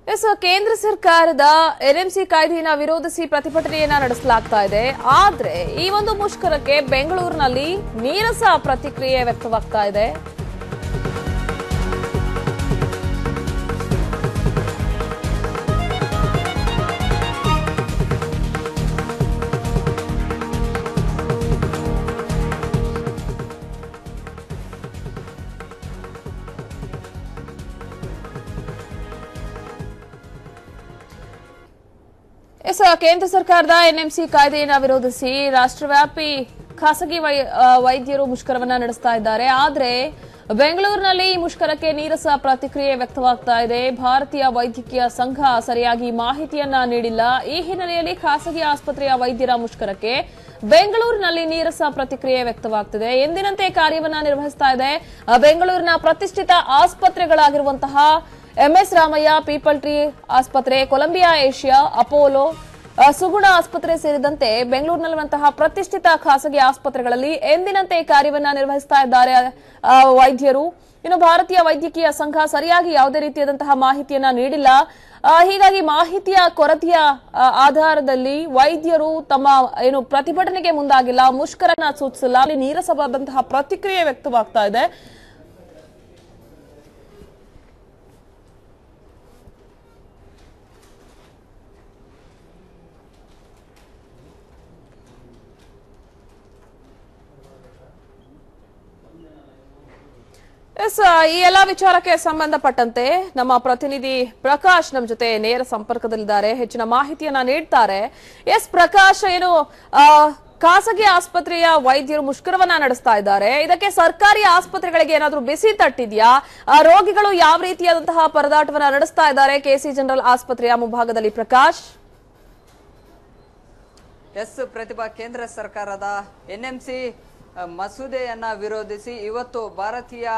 S ಕೇಂದ್ರ ಸರ್ಕಾರದ NMC ಕಾಯ್ದೆಯನ್ನ ವಿರೋಧಿಸಿ ಪ್ರತಿಭಟನೆಯನ್ನ ನಡೆಸಲಾಗ್ತಾ ಇದೆ ಆದ್ರೆ ಈ ಒಂದು ಮುಷ್ಕರಕ್ಕೆ ಬೆಂಗಳೂರಿನಲ್ಲಿ ನೀರಸ ಪ್ರತಿಕ್ರಿಯೆ ವ್ಯಕ್ತವಾಗ್ತಾ ಇದೆ ಎಸ್ ಕೇಂದ್ರ ಸರ್ಕಾರದ ಎನ್ಎಂಸಿ ಕಾಯ್ದೆಯನ್ನ ವಿರೋಧಿಸಿ ರಾಷ್ಟ್ರವ್ಯಾಪಿ ಖಾಸಗಿ ವೈ- ಆ, ವೈದ್ಯರು ಮುಷ್ಕರವನ್ನ ನಡೆಸ್ತಾ ಇದ್ದಾರೆ ಆದ್ರೆ ಬೆಂಗಳೂರಿನಲ್ಲಿ ಈ ಮುಷ್ಕರಕ್ಕೆ ನೀರಸ ಪ್ರತಿಕ್ರಿಯೆ ವ್ಯಕ್ತವಾಗ್ತಾ ಇದೆ ಭಾರತೀಯ ವೈದ್ಯಕೀಯ ಸಂಘ ಸರಿಯಾಗಿ ಮಾಹಿತಿಯನ್ನ ನೀಡಿಲ್ಲ ಈ ಹಿನ್ನೆಲೆಯಲ್ಲಿ ಖಾಸಗಿ ಆಸ್ಪತ್ರೆಯ ವೈದ್ಯರ ಮುಷ್ಕರಕ್ಕೆ ಬೆಂಗಳೂರಿನಲ್ಲಿ ನೀರಸ ಪ್ರತಿಕ್ರಿಯೆ ವ್ಯಕ್ತವಾಗ್ತಿದೆ ಎಂದಿನಂತೆ ಕಾರ್ಯವನ್ನ ನಿರ್ವಹಿಸ್ತಾ ಇದೆ ಆ, ಬೆಂಗಳೂರಿನ ಪ್ರತಿಷ್ಠಿತ ಆಸ್ಪತ್ರೆಗಳಾಗಿರುವಂತಹ ಎಂಎಸ್ ರಾಮಯ್ಯ ಪೀಪಲ್ ಟ್ರೀ ಆಸ್ಪತ್ರೆ ಕೊಲಂಬಿಯಾ ಏಷ್ಯಾ ಅಪೋಲೋ ಆ, ಸುಗುಣ ಆಸ್ಪತ್ರೆ ಸೇರಿದಂತೆ ಬೆಂಗಳೂರಿನಲ್ಲಿರುವಂತಹ ಪ್ರತಿಷ್ಠಿತ ಖಾಸಗಿ ಆಸ್ಪತ್ರೆಗಳಲ್ಲಿ ಎಂದಿನಂತೆ ಕಾರ್ಯವನ್ನ ನಿರ್ವಹಿಸ್ತಾ ಇದ್ದಾರೆ ಆ, ವೈದ್ಯರು ಇನ್ನು ಭಾರತೀಯ ವೈದ್ಯಕೀಯ ಸಂಘ ಸರಿಯಾಗಿ ಯಾವುದೇ ರೀತಿಯಾದಂತಹ ಮಾಹಿತಿಯನ್ನ ನೀಡಿಲ್ಲ ಆ, ಹೀಗಾಗಿ ಮಾಹಿತಿಯ ಕೊರತೆಯ ಆ, ಆಧಾರದಲ್ಲಿ ವೈದ್ಯರು ತಮ್ಮ ಏನು ಪ್ರತಿಭಟನೆಗೆ ಮುಂದಾಗಿಲ್ಲ ಮುಷ್ಕರನ ಸೂಚಿಸಿಲ್ಲ ಅಲ್ಲಿ ನೀರಸವಾದಂತಹ ಪ್ರತಿಕ್ರಿಯೆ ವ್ಯಕ್ತವಾಗ್ತಾ ಇದೆ ಎಸ್ ಈ ಎಲ್ಲಾ ವಿಚಾರಕ್ಕೆ ಸಂಬಂಧಪಟ್ಟಂತೆ ನಮ್ಮ ಪ್ರತಿನಿಧಿ ಪ್ರಕಾಶ್ ನಮ್ಮ ಜೊತೆ ನೇರ ಸಂಪರ್ಕದಲ್ಲಿದ್ದಾರೆ ಹೆಚ್ಚಿನ ಮಾಹಿತಿಯನ್ನ ನೀಡ್ತಾರೆ ಎಸ್ ಪ್ರಕಾಶ್ ಏನು ಆ, ಖಾಸಗಿ ಆಸ್ಪತ್ರೆಯ ವೈದ್ಯರು ಮುಷ್ಕರವನ್ನ ನಡೆಸ್ತಾ ಇದ್ದಾರೆ ಇದಕ್ಕೆ ಸರ್ಕಾರಿ ಆಸ್ಪತ್ರೆಗಳಿಗೆ ಏನಾದ್ರೂ ಬಿಸಿ ತಟ್ಟಿದ್ಯಾ ಆ, ರೋಗಿಗಳು ಯಾವ ರೀತಿಯಾದಂತಹ ಪರದಾಟವನ್ನ ನಡೆಸ್ತಾ ಇದ್ದಾರೆ ಕೆಸಿ ಜನರಲ್ ಆಸ್ಪತ್ರೆಯ ಮುಂಭಾಗದಲ್ಲಿ ಪ್ರಕಾಶ್ ಎಸ್ ಪ್ರತಿಭಾ ಕೇಂದ್ರ ಸರ್ಕಾರದ ಎನ್ ಎಂ ಸಿ ಮಸೂದೆಯನ್ನ ವಿರೋಧಿಸಿ ಇವತ್ತು ಭಾರತೀಯ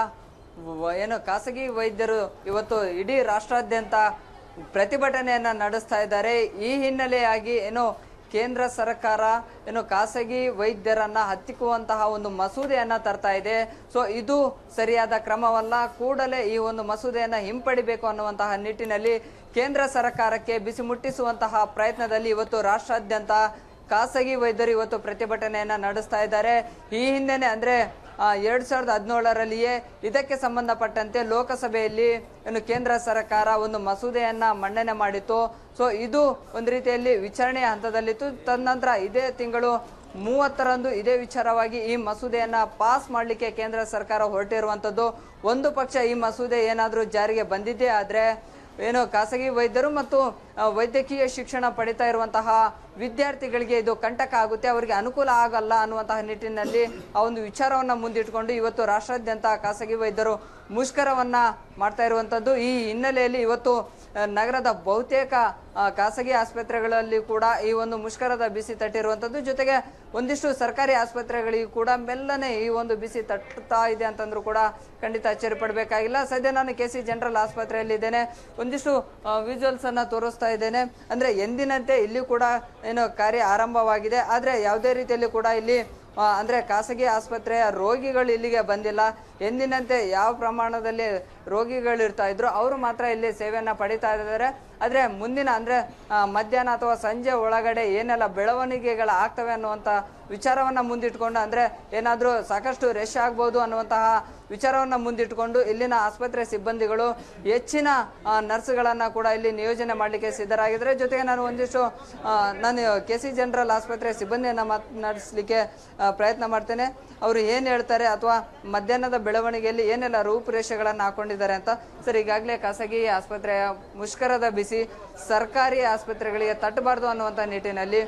ವ- ಏನು ಖಾಸಗಿ ವೈದ್ಯರು ಇವತ್ತು ಇಡೀ ರಾಷ್ಟ್ರಾದ್ಯಂತ ಪ್ರತಿಭಟನೆಯನ್ನ ನಡೆಸ್ತಾ ಇದ್ದಾರೆ ಈ ಹಿನ್ನೆಲೆಯಾಗಿ ಏನು ಕೇಂದ್ರ ಸರ್ಕಾರ ಏನು ಖಾಸಗಿ ವೈದ್ಯರನ್ನ ಹತ್ತಿಕ್ಕುವಂತಹ ಒಂದು ಮಸೂದೆಯನ್ನ ತರ್ತಾ ಇದೆ ಸೊ ಇದು ಸರಿಯಾದ ಕ್ರಮವಲ್ಲ ಕೂಡಲೇ ಈ ಒಂದು ಮಸೂದೆಯನ್ನ ಹಿಂಪಡಿಬೇಕು ಅನ್ನುವಂತಹ ನಿಟ್ಟಿನಲ್ಲಿ ಕೇಂದ್ರ ಸರ್ಕಾರಕ್ಕೆ ಬಿಸಿ ಮುಟ್ಟಿಸುವಂತಹ ಪ್ರಯತ್ನದಲ್ಲಿ ಇವತ್ತು ರಾಷ್ಟ್ರಾದ್ಯಂತ ಖಾಸಗಿ ವೈದ್ಯರು ಇವತ್ತು ಪ್ರತಿಭಟನೆಯನ್ನ ನಡೆಸ್ತಾ ಇದ್ದಾರೆ ಈ ಹಿಂದೆನೆ ಅಂದ್ರೆ ಆ, ಎರಡ್ ಸಾವಿರದ ಹದಿನೇಳರಲ್ಲಿಯೇ ಇದಕ್ಕೆ ಸಂಬಂಧಪಟ್ಟಂತೆ ಲೋಕಸಭೆಯಲ್ಲಿ ಏನು ಕೇಂದ್ರ ಸರ್ಕಾರ ಒಂದು ಮಸೂದೆಯನ್ನ ಮಂಡನೆ ಮಾಡಿತ್ತು ಸೊ ಇದು ಒಂದು ರೀತಿಯಲ್ಲಿ ವಿಚಾರಣೆಯ ಹಂತದಲ್ಲಿತ್ತು ತದನಂತರ ಇದೇ ತಿಂಗಳು ಮೂವತ್ತರಂದು ಇದೇ ವಿಚಾರವಾಗಿ ಈ ಮಸೂದೆಯನ್ನ ಪಾಸ್ ಮಾಡಲಿಕ್ಕೆ ಕೇಂದ್ರ ಸರ್ಕಾರ ಹೊರಟಿರುವಂತದ್ದು ಒಂದು ಪಕ್ಷ ಈ ಮಸೂದೆ ಏನಾದರೂ ಜಾರಿಗೆ ಬಂದಿದ್ದೇ ಆದ್ರೆ ಏನು ಖಾಸಗಿ ವೈದ್ಯರು ಮತ್ತು ಆ, ವೈದ್ಯಕೀಯ ಶಿಕ್ಷಣ ಪಡಿತಾ ಇರುವಂತಹ ವಿದ್ಯಾರ್ಥಿಗಳಿಗೆ ಇದು ಕಂಟಕ ಆಗುತ್ತೆ ಅವರಿಗೆ ಅನುಕೂಲ ಆಗಲ್ಲ ಅನ್ನುವಂತಹ ನಿಟ್ಟಿನಲ್ಲಿ ಆ ಒಂದು ವಿಚಾರವನ್ನ ಮುಂದಿಟ್ಕೊಂಡು ಇವತ್ತು ರಾಷ್ಟ್ರಾದ್ಯಂತ ಖಾಸಗಿ ವೈದ್ಯರು ಮುಷ್ಕರವನ್ನ ಮಾಡ್ತಾ ಇರುವಂತದ್ದು ಈ ಹಿನ್ನೆಲೆಯಲ್ಲಿ ಇವತ್ತು ಆ, ನಗರದ ಬಹುತೇಕ ಆ, ಖಾಸಗಿ ಆಸ್ಪತ್ರೆಗಳಲ್ಲಿ ಕೂಡ ಈ ಒಂದು ಮುಷ್ಕರದ ಬಿಸಿ ತಟ್ಟಿರುವಂತದ್ದು ಜೊತೆಗೆ ಒಂದಿಷ್ಟು ಸರ್ಕಾರಿ ಆಸ್ಪತ್ರೆಗಳಿಗೂ ಕೂಡ ಮೆಲ್ಲನೆ ಈ ಒಂದು ಬಿಸಿ ತಟ್ಟುತ್ತಾ ಇದೆ ಅಂತಂದ್ರೂ ಕೂಡ ಖಂಡಿತ ಅಚ್ಚರಿ ಪಡಬೇಕಾಗಿಲ್ಲ ಸದ್ಯ ನಾನು ಕೆ ಸಿ ಜನರಲ್ ಆಸ್ಪತ್ರೆಯಲ್ಲಿ ಇದ್ದೇನೆ ಒಂದಿಷ್ಟು ವಿಜುವಲ್ಸ್ ಅನ್ನ ತೋರಿಸ್ತಾ ಇದ್ದೇನೆ ಅಂದ್ರೆ ಎಂದಿನಂತೆ ಇಲ್ಲಿ ಕೂಡ ಏನು ಕಾರ್ಯ ಆರಂಭವಾಗಿದೆ ಆದ್ರೆ ಯಾವುದೇ ರೀತಿಯಲ್ಲಿ ಕೂಡ ಇಲ್ಲಿ ಆ, ಅಂದ್ರೆ ಖಾಸಗಿ ಆಸ್ಪತ್ರೆಯ ರೋಗಿಗಳು ಇಲ್ಲಿಗೆ ಬಂದಿಲ್ಲ ಎಂದಿನಂತೆ ಯಾವ ಪ್ರಮಾಣದಲ್ಲಿ ರೋಗಿಗಳು ಇರ್ತಾ ಇದ್ರು ಅವರು ಮಾತ್ರ ಇಲ್ಲಿ ಸೇವೆಯನ್ನ ಪಡಿತಾ ಇದ್ದಾರೆ ಆದ್ರೆ ಮುಂದಿನ ಅಂದ್ರೆ ಆ, ಮಧ್ಯಾಹ್ನ ಅಥವಾ ಸಂಜೆ ಒಳಗಡೆ ಏನೆಲ್ಲ ಬೆಳವಣಿಗೆಗಳು ಆಗ್ತವೆ ಅನ್ನುವಂತ ವಿಚಾರವನ್ನ ಮುಂದಿಟ್ಕೊಂಡು ಅಂದ್ರೆ ಏನಾದ್ರೂ ಸಾಕಷ್ಟು ರಶ್ ಆಗ್ಬೋದು ಅನ್ನುವಂತಹ ವಿಚಾರವನ್ನ ಮುಂದಿಟ್ಕೊಂಡು ಇಲ್ಲಿನ ಆಸ್ಪತ್ರೆ ಸಿಬ್ಬಂದಿಗಳು ಹೆಚ್ಚಿನ ಆ, ನರ್ಸ್ಗಳನ್ನ ಕೂಡ ಇಲ್ಲಿ ನಿಯೋಜನೆ ಮಾಡಲಿಕ್ಕೆ ಸಿದ್ಧರಾಗಿದ್ದಾರೆ ಜೊತೆಗೆ ನಾನು ಒಂದಿಷ್ಟು ಆ, ನಾನು ಕೆ ಸಿ ಜನರಲ್ ಆಸ್ಪತ್ರೆ ಸಿಬ್ಬಂದಿಯನ್ನ ಮಾತನಾಡಿಸ್ಲಿಕ್ಕೆ ಆ, ಪ್ರಯತ್ನ ಮಾಡ್ತೇನೆ ಅವರು ಏನ್ ಹೇಳ್ತಾರೆ ಅಥವಾ ಮಧ್ಯಾಹ್ನದ ಬೆಳವಣಿಗೆಯಲ್ಲಿ ಏನೆಲ್ಲ ರೂಪುರೇಷೆಗಳನ್ನ ಹಾಕೊಂಡಿದ್ದಾರೆ ಅಂತ ಸರ್ ಈಗಾಗಲೇ ಖಾಸಗಿ ಆಸ್ಪತ್ರೆಯ ಮುಷ್ಕರದ ಬಿಸಿ ಸರ್ಕಾರಿ ಆಸ್ಪತ್ರೆಗಳಿಗೆ ತಟ್ಟಬಾರ್ದು ಅನ್ನುವಂಥ ನಿಟ್ಟಿನಲ್ಲಿ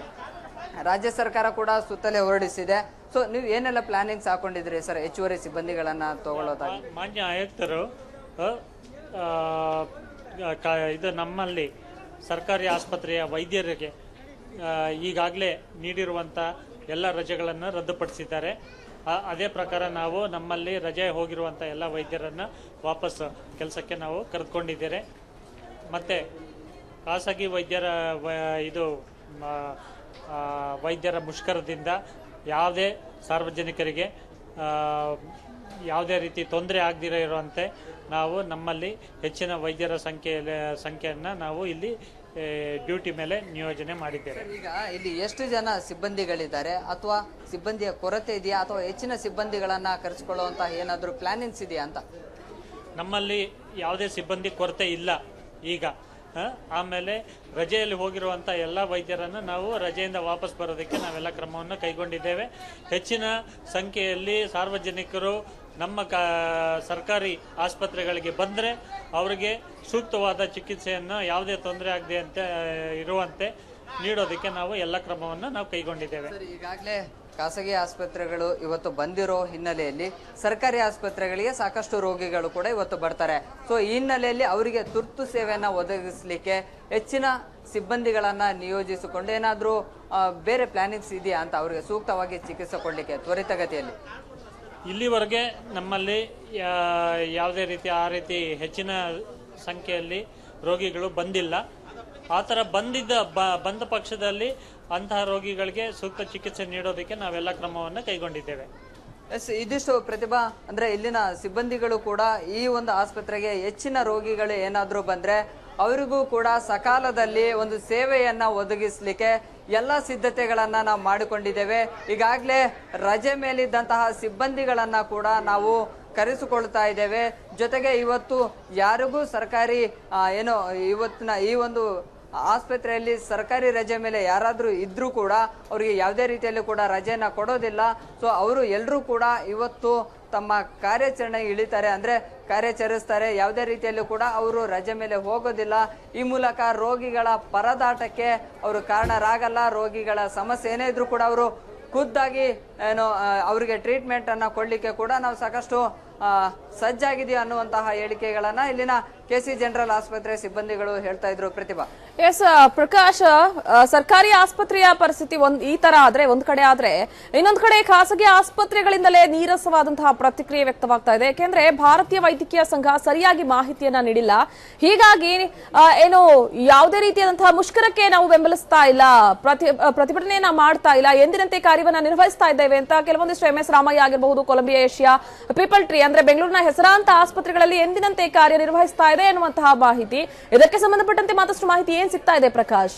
ರಾಜ್ಯ ಸರ್ಕಾರ ಕೂಡ ಸುತ್ತಲೇ ಹೊರಡಿಸಿದೆ ಸೊ ನೀವು ಏನೆಲ್ಲ ಪ್ಲಾನಿಂಗ್ಸ್ ಹಾಕೊಂಡಿದ್ರಿ ಸರ್ ಹೆಚ್ಚುವರಿ ಸಿಬ್ಬಂದಿಗಳನ್ನ ತಗೊಳ್ಳೋದಾಗಿ ಮಾ- ಮಾನ್ಯ ಆಯುಕ್ತರು ಅ, ಆ, ಕ- ಇದು ನಮ್ಮಲ್ಲಿ ಸರ್ಕಾರಿ ಆಸ್ಪತ್ರೆಯ ವೈದ್ಯರಿಗೆ ಈಗಾಗಲೇ ನೀಡಿರುವಂಥ ಎಲ್ಲ ರಜೆಗಳನ್ನು ರದ್ದುಪಡಿಸಿದ್ದಾರೆ ಆ- ಅದೇ ಪ್ರಕಾರ ನಾವು ನಮ್ಮಲ್ಲಿ ರಜೆ ಹೋಗಿರುವಂಥ ಎಲ್ಲ ವೈದ್ಯರನ್ನು ವಾಪಸ್ ಕೆಲಸಕ್ಕೆ ನಾವು ಕರೆದುಕೊಂಡಿದ್ದೇವೆ ಮತ್ತು ಖಾಸಗಿ ವೈದ್ಯರ ವ- ಇದು ಮ- ಆ, ವೈದ್ಯರ ಮುಷ್ಕರದಿಂದ ಯಾವುದೇ ಸಾರ್ವಜನಿಕರಿಗೆ ಆ, ಯಾವುದೇ ರೀತಿ ತೊಂದರೆ ಆಗದಿರೋ ಇರುವಂತೆ ನಾವು ನಮ್ಮಲ್ಲಿ ಹೆಚ್ಚಿನ ವೈದ್ಯರ ಸಂಖ್ಯೆ ಸಂಖ್ಯೆಯನ್ನು ನಾವು ಇಲ್ಲಿ ಏ, ಡ್ಯೂಟಿ ಮೇಲೆ ನಿಯೋಜನೆ ಮಾಡಿದ್ದೇವೆ ಈಗ ಇಲ್ಲಿ ಎಷ್ಟು ಜನ ಸಿಬ್ಬಂದಿಗಳಿದ್ದಾರೆ ಅಥವಾ ಸಿಬ್ಬಂದಿಯ ಕೊರತೆ ಇದೆಯಾ ಅಥವಾ ಹೆಚ್ಚಿನ ಸಿಬ್ಬಂದಿಗಳನ್ನ ಕರೆಸಿಕೊಳ್ಳುವಂತ ಏನಾದರೂ ಪ್ಲಾನಿಂಗ್ಸ್ ಇದೆಯಾ ಅಂತ ನಮ್ಮಲ್ಲಿ ಯಾವುದೇ ಸಿಬ್ಬಂದಿ ಕೊರತೆ ಇಲ್ಲ ಈಗ ಆ, ಆಮೇಲೆ ರಜೆಯಲ್ಲಿ ಹೋಗಿರುವಂಥ ಎಲ್ಲ ವೈದ್ಯರನ್ನು ನಾವು ರಜೆಯಿಂದ ವಾಪಸ್ ಬರೋದಕ್ಕೆ ನಾವೆಲ್ಲ ಕ್ರಮವನ್ನು ಕೈಗೊಂಡಿದ್ದೇವೆ ಹೆಚ್ಚಿನ ಸಂಖ್ಯೆಯಲ್ಲಿ ಸಾರ್ವಜನಿಕರು ನಮ್ಮ ಕ ಸರ್ಕಾರಿ ಆಸ್ಪತ್ರೆಗಳಿಗೆ ಬಂದರೆ ಅವರಿಗೆ ಸೂಕ್ತವಾದ ಚಿಕಿತ್ಸೆಯನ್ನು ಯಾವುದೇ ತೊಂದರೆ ಆಗದೆ ಅಂತ ಇರುವಂತೆ ನೀಡೋದಕ್ಕೆ ನಾವು ಎಲ್ಲ ಕ್ರಮವನ್ನು ನಾವು ಕೈಗೊಂಡಿದ್ದೇವೆ ಸರ್ ಈಗಾಗಲೇ ಖಾಸಗಿ ಆಸ್ಪತ್ರೆಗಳು ಇವತ್ತು ಬಂದಿರೋ ಹಿನ್ನೆಲೆಯಲ್ಲಿ ಸರ್ಕಾರಿ ಆಸ್ಪತ್ರೆಗಳಿಗೆ ಸಾಕಷ್ಟು ರೋಗಿಗಳು ಕೂಡ ಇವತ್ತು ಬರ್ತಾರೆ ಸೊ ಈ ಹಿನ್ನೆಲೆಯಲ್ಲಿ ಅವರಿಗೆ ತುರ್ತು ಸೇವೆಯನ್ನ ಒದಗಿಸಲಿಕ್ಕೆ ಹೆಚ್ಚಿನ ಸಿಬ್ಬಂದಿಗಳನ್ನ ನಿಯೋಜಿಸಿಕೊಂಡು ಏನಾದರೂ ಬೇರೆ ಪ್ಲಾನಿಂಗ್ಸ್ ಇದೆಯಾ ಅಂತ ಅವರಿಗೆ ಸೂಕ್ತವಾಗಿ ಚಿಕಿತ್ಸೆ ಕೊಡಲಿಕ್ಕೆ ತ್ವರಿತಗತಿಯಲ್ಲಿ ಇಲ್ಲಿವರೆಗೆ ನಮ್ಮಲ್ಲಿ ಯಾ- ಯಾವುದೇ ರೀತಿ ಆ ರೀತಿ ಹೆಚ್ಚಿನ ಸಂಖ್ಯೆಯಲ್ಲಿ ರೋಗಿಗಳು ಬಂದಿಲ್ಲ ಆ ಥರ ಬಂದಿದ್ದ ಬ ಬಂದ ಪಕ್ಷದಲ್ಲಿ ಅಂತಹ ರೋಗಿಗಳಿಗೆ ಸೂಕ್ತ ಚಿಕಿತ್ಸೆ ನೀಡೋದಕ್ಕೆ ನಾವೆಲ್ಲ ಕ್ರಮವನ್ನು ಕೈಗೊಂಡಿದ್ದೇವೆ ಎಸ್ ಇದಿಷ್ಟು ಪ್ರತಿಭಾ ಅಂದ್ರೆ ಇಲ್ಲಿನ ಸಿಬ್ಬಂದಿಗಳು ಕೂಡ ಈ ಒಂದು ಆಸ್ಪತ್ರೆಗೆ ಹೆಚ್ಚಿನ ರೋಗಿಗಳು ಏನಾದರೂ ಬಂದ್ರೆ ಅವರಿಗೂ ಕೂಡ ಸಕಾಲದಲ್ಲಿ ಒಂದು ಸೇವೆಯನ್ನ ಒದಗಿಸ್ಲಿಕ್ಕೆ ಎಲ್ಲ ಸಿದ್ಧತೆಗಳನ್ನ ನಾವು ಮಾಡಿಕೊಂಡಿದ್ದೇವೆ ಈಗಾಗಲೇ ರಜೆ ಮೇಲಿದ್ದಂತಹ ಸಿಬ್ಬಂದಿಗಳನ್ನ ಕೂಡ ನಾವು ಕರೆಸಿಕೊಳ್ತಾ ಇದ್ದೇವೆ ಜೊತೆಗೆ ಇವತ್ತು ಯಾರಿಗೂ ಸರ್ಕಾರಿ ಆ, ಏನು ಇವತ್ತಿನ ಈ ಒಂದು ಆಸ್ಪತ್ರೆಯಲ್ಲಿ ಸರ್ಕಾರಿ ರಜೆ ಮೇಲೆ ಯಾರಾದರೂ ಇದ್ರೂ ಕೂಡ ಅವರಿಗೆ ಯಾವುದೇ ರೀತಿಯಲ್ಲೂ ಕೂಡ ರಜೆನ ಕೊಡೋದಿಲ್ಲ ಸೊ ಅವರು ಎಲ್ಲರೂ ಕೂಡ ಇವತ್ತು ತಮ್ಮ ಕಾರ್ಯಾಚರಣೆ ಇಳಿತಾರೆ ಅಂದ್ರೆ ಕಾರ್ಯಾಚರಿಸ್ತಾರೆ ಯಾವುದೇ ರೀತಿಯಲ್ಲೂ ಕೂಡ ಅವರು ರಜೆ ಮೇಲೆ ಹೋಗೋದಿಲ್ಲ ಈ ಮೂಲಕ ರೋಗಿಗಳ ಪರದಾಟಕ್ಕೆ ಅವರು ಕಾರಣರಾಗಲ್ಲ ರೋಗಿಗಳ ಸಮಸ್ಯೆ ಏನೇ ಇದ್ರೂ ಕೂಡ ಅವರು ಖುದ್ದಾಗಿ ಏನು ಆ, ಅವರಿಗೆ ಟ್ರೀಟ್ಮೆಂಟ್ ಅನ್ನ ಕೊಡ್ಲಿಕ್ಕೆ ಕೂಡ ನಾವು ಸಾಕಷ್ಟು ಆ, ಸಜ್ಜಾಗಿದೆಯೋ ಅನ್ನುವಂತಹ ಹೇಳಿಕೆಗಳನ್ನ ಇಲ್ಲಿನ ಕೆ ಸಿ ಜನರಲ್ ಆಸ್ಪತ್ರೆ ಸಿಬ್ಬಂದಿಗಳು ಹೇಳ್ತಾ ಇದ್ರು ಪ್ರತಿಭಾ ಎಸ್ ಪ್ರಕಾಶ್ ಆ, ಸರ್ಕಾರಿ ಆಸ್ಪತ್ರೆಯ ಪರಿಸ್ಥಿತಿ ಒಂದ್ ಈ ತರ ಆದ್ರೆ ಒಂದ್ ಕಡೆ ಆದ್ರೆ ಇನ್ನೊಂದ್ ಕಡೆ ಖಾಸಗಿ ಆಸ್ಪತ್ರೆಗಳಿಂದಲೇ ನೀರಸವಾದಂತಹ ಪ್ರತಿಕ್ರಿಯೆ ವ್ಯಕ್ತವಾಗ್ತಾ ಇದೆ ಯಾಕೆಂದ್ರೆ ಭಾರತೀಯ ವೈದ್ಯಕೀಯ ಸಂಘ ಸರಿಯಾಗಿ ಮಾಹಿತಿಯನ್ನ ನೀಡಿಲ್ಲ ಹೀಗಾಗಿ ಆ, ಏನು ಯಾವುದೇ ರೀತಿಯಾದಂತಹ ಮುಷ್ಕರಕ್ಕೆ ನಾವು ಬೆಂಬಲಿಸ್ತಾ ಇಲ್ಲ ಪ್ರತಿ ಆ, ಪ್ರತಿಭಟನೆಯನ್ನ ಮಾಡ್ತಾ ಇಲ್ಲ ಎಂದಿನಂತೆ ಕಾರ್ಯವನ್ನ ನಿರ್ವಹಿಸ್ತಾ ಇದ್ದೇವೆ ಅಂತ ಕೆಲವೊಂದಿಷ್ಟು ಎಂ ಎಸ್ ರಾಮಯ್ಯ ಆಗಿರಬಹುದು ಕೊಲಂಬಿಯಾ ಏಷ್ಯಾ ಪೀಪಲ್ ಟ್ರೀ ಅಂದ್ರೆ ಬೆಂಗಳೂರಿನ ಹೆಸರಾಂತ ಆಸ್ಪತ್ರೆಗಳಲ್ಲಿ ಎಂದಿನಂತೆ ಕಾರ್ಯನಿರ್ವಹಿಸ್ತಾ ಇದೆ ಎನ್ನುವಂತಹ ಮಾಹಿತಿ ಇದಕ್ಕೆ ಸಂಬಂಧಪಟ್ಟಂತೆ ಮತ್ತಷ್ಟು ಮಾಹಿತಿ ಏನ್ ಸಿಗ್ತಾ ಇದೆ ಪ್ರಕಾಶ್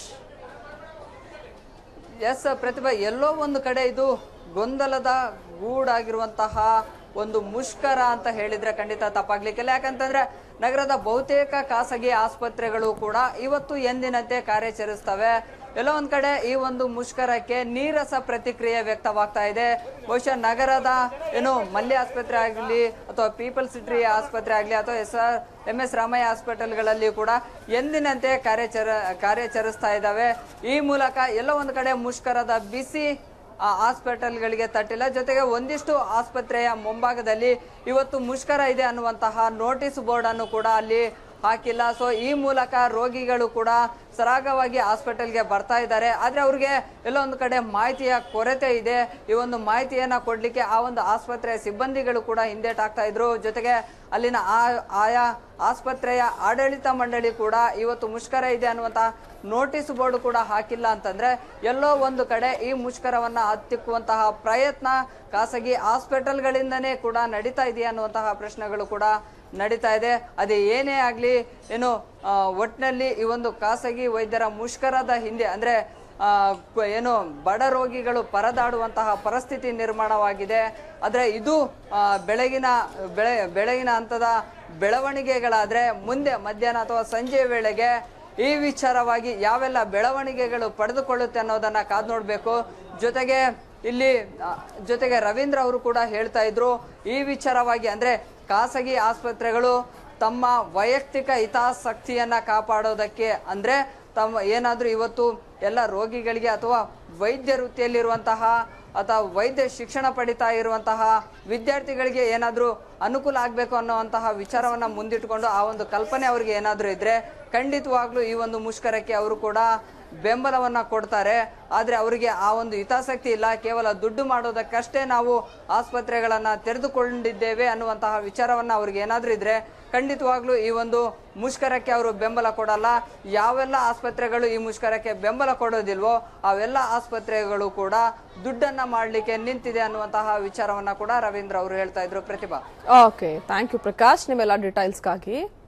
ಎಸ್ ಪ್ರತಿಭಾ ಎಲ್ಲೋ ಒಂದು ಕಡೆ ಇದು ಗೊಂದಲದ ಗೂಡಾಗಿರುವಂತಹ ಒಂದು ಮುಷ್ಕರ ಅಂತ ಹೇಳಿದ್ರೆ ಖಂಡಿತ ತಪ್ಪಾಗ್ಲಿಕ್ಕಿಲ್ಲ ಯಾಕಂತಂದ್ರೆ ನಗರದ ಬಹುತೇಕ ಖಾಸಗಿ ಆಸ್ಪತ್ರೆಗಳು ಕೂಡ ಇವತ್ತು ಎಂದಿನಂತೆ ಕಾರ್ಯಾಚರಿಸ್ತವೆ ಎಲ್ಲೋ ಒಂದ್ ಕಡೆ ಈ ಒಂದು ಮುಷ್ಕರಕ್ಕೆ ನೀರಸ ಪ್ರತಿಕ್ರಿಯೆ ವ್ಯಕ್ತವಾಗ್ತಾ ಇದೆ ಬಹುಶಃ ನಗರದ ಏನು ಮಲ್ಯ ಆಸ್ಪತ್ರೆ ಆಗಲಿ ಅಥವಾ ಪೀಪಲ್ ಸಿಟಿ ಆಸ್ಪತ್ರೆ ಆಗಲಿ ಅಥವಾ S R M S Ramaiah ಹಾಸ್ಪಿಟಲ್ಗಳಲ್ಲಿ ಕೂಡ ಎಂದಿನಂತೆ ಕಾರ್ಯಾಚರ ಕಾರ್ಯಾಚರಿಸ್ತಾ ಇದ್ದಾವೆ ಈ ಮೂಲಕ ಎಲ್ಲೋ ಒಂದು ಕಡೆ ಮುಷ್ಕರದ ಬಿಸಿ ಆ ಹಾಸ್ಪಿಟಲ್ಗಳಿಗೆ ತಟ್ಟಿಲ್ಲ ಜೊತೆಗೆ ಒಂದಿಷ್ಟು ಆಸ್ಪತ್ರೆಯ ಮುಂಭಾಗದಲ್ಲಿ ಇವತ್ತು ಮುಷ್ಕರ ಇದೆ ಅನ್ನುವಂತಹ ನೋಟಿಸ್ ಬೋರ್ಡ್ ಅನ್ನು ಕೂಡ ಅಲ್ಲಿ ಹಾಕಿಲ್ಲ ಸೊ ಈ ಮೂಲಕ ರೋಗಿಗಳು ಕೂಡ ಸರಾಗವಾಗಿ ಹಾಸ್ಪಿಟಲ್ಗೆ ಬರ್ತಾ ಇದ್ದಾರೆ ಆದ್ರೆ ಅವ್ರಿಗೆ ಎಲ್ಲೋ ಒಂದು ಕಡೆ ಮಾಹಿತಿಯ ಕೊರತೆ ಇದೆ ಈ ಒಂದು ಮಾಹಿತಿಯನ್ನ ಕೊಡ್ಲಿಕ್ಕೆ ಆ ಒಂದು ಆಸ್ಪತ್ರೆಯ ಸಿಬ್ಬಂದಿಗಳು ಕೂಡ ಹಿಂದೇಟಾಗ್ತಾ ಇದ್ರು ಜೊತೆಗೆ ಅಲ್ಲಿನ ಆ- ಆಯಾ ಆಸ್ಪತ್ರೆಯ ಆಡಳಿತ ಮಂಡಳಿ ಕೂಡ ಇವತ್ತು ಮುಷ್ಕರ ಇದೆ ಅನ್ನುವಂತಹ ನೋಟಿಸ್ ಬೋರ್ಡ್ ಕೂಡ ಹಾಕಿಲ್ಲ ಅಂತಂದ್ರೆ ಎಲ್ಲೋ ಒಂದು ಕಡೆ ಈ ಮುಷ್ಕರವನ್ನ ಹತ್ತಿಕ್ಕುವಂತಹ ಪ್ರಯತ್ನ ಖಾಸಗಿ ಹಾಸ್ಪಿಟಲ್ಗಳಿಂದನೇ ಕೂಡ ನಡೀತಾ ಇದೆಯಾ ಅನ್ನುವಂತಹ ಪ್ರಶ್ನೆಗಳು ಕೂಡ ನಡೀತಾ ಇದೆ ಅದೇ ಏನೇ ಆಗ್ಲಿ ಏನು ಆ, ಒಟ್ನಲ್ಲಿ ಈ ಒಂದು ಖಾಸಗಿ ವೈದ್ಯರ ಮುಷ್ಕರದ ಹಿಂದೆ ಅಂದ್ರೆ ಆ, ಕ- ಏನು ಬಡ ರೋಗಿಗಳು ಪರದಾಡುವಂತಹ ಪರಿಸ್ಥಿತಿ ನಿರ್ಮಾಣವಾಗಿದೆ ಆದ್ರೆ ಇದು ಆ, ಬೆಳಗಿನ ಬೆಳೆ ಬೆಳಗಿನ ಹಂತದ ಬೆಳವಣಿಗೆಗಳಾದ್ರೆ ಮುಂದೆ ಮಧ್ಯಾಹ್ನ ಅಥವಾ ಸಂಜೆ ವೇಳೆಗೆ ಈ ವಿಚಾರವಾಗಿ ಯಾವೆಲ್ಲ ಬೆಳವಣಿಗೆಗಳು ಪಡೆದುಕೊಳ್ಳುತ್ತೆ ಅನ್ನೋದನ್ನ ಕಾದ್ ನೋಡ್ಬೇಕು ಜೊತೆಗೆ ಇಲ್ಲಿ ಆ, ಜೊತೆಗೆ ರವೀಂದ್ರ ಅವರು ಕೂಡ ಹೇಳ್ತಾ ಇದ್ರು ಈ ವಿಚಾರವಾಗಿ ಅಂದ್ರೆ ಖಾಸಗಿ ಆಸ್ಪತ್ರೆಗಳು ತಮ್ಮ ವೈಯಕ್ತಿಕ ಹಿತಾಸಕ್ತಿಯನ್ನ ಕಾಪಾಡೋದಕ್ಕೆ ಅಂದ್ರೆ ತಮ್ಮ ಏನಾದ್ರೂ ಇವತ್ತು ಎಲ್ಲ ರೋಗಿಗಳಿಗೆ ಅಥವಾ ವೈದ್ಯ ವೃತ್ತಿಯಲ್ಲಿರುವಂತಹ ಅಥವಾ ವೈದ್ಯ ಶಿಕ್ಷಣ ಪಡಿತಾ ಇರುವಂತಹ ವಿದ್ಯಾರ್ಥಿಗಳಿಗೆ ಏನಾದ್ರೂ ಅನುಕೂಲ ಆಗ್ಬೇಕು ಅನ್ನುವಂತಹ ವಿಚಾರವನ್ನ ಮುಂದಿಟ್ಕೊಂಡು ಆ ಒಂದು ಕಲ್ಪನೆ ಅವ್ರಿಗೆ ಏನಾದ್ರೂ ಇದ್ರೆ ಖಂಡಿತವಾಗ್ಲೂ ಈ ಒಂದು ಮುಷ್ಕರಕ್ಕೆ ಅವರು ಕೂಡ ಬೆಂಬಲವನ್ನ ಕೊಡ್ತಾರೆ ಆದ್ರೆ ಅವರಿಗೆ ಆ ಒಂದು ಹಿತಾಸಕ್ತಿ ಇಲ್ಲ ಕೇವಲ ದುಡ್ಡು ಮಾಡೋದಕ್ಕಷ್ಟೇ ನಾವು ಆಸ್ಪತ್ರೆಗಳನ್ನ ತೆರೆದುಕೊಂಡಿದ್ದೇವೆ ಅನ್ನುವಂತಹ ವಿಚಾರವನ್ನ ಅವ್ರಿಗೆ ಏನಾದ್ರೂ ಇದ್ರೆ ಖಂಡಿತವಾಗ್ಲೂ ಈ ಒಂದು ಮುಷ್ಕರಕ್ಕೆ ಅವರು ಬೆಂಬಲ ಕೊಡಲ್ಲ ಯಾವೆಲ್ಲ ಆಸ್ಪತ್ರೆಗಳು ಈ ಮುಷ್ಕರಕ್ಕೆ ಬೆಂಬಲ ಕೊಡೋದಿಲ್ವೋ ಅವೆಲ್ಲ ಆಸ್ಪತ್ರೆಗಳು ಕೂಡ ದುಡ್ಡನ್ನ ಮಾಡ್ಲಿಕ್ಕೆ ನಿಂತಿದೆ ಅನ್ನುವಂತಹ ವಿಚಾರವನ್ನ ಕೂಡ ರವೀಂದ್ರ ಅವರು ಹೇಳ್ತಾ ಇದ್ರು Prathibha okay thank you Prakash ನಿಮ್ಮೆಲ್ಲ ಡೀಟೇಲ್ಸ್ಗಾಗಿ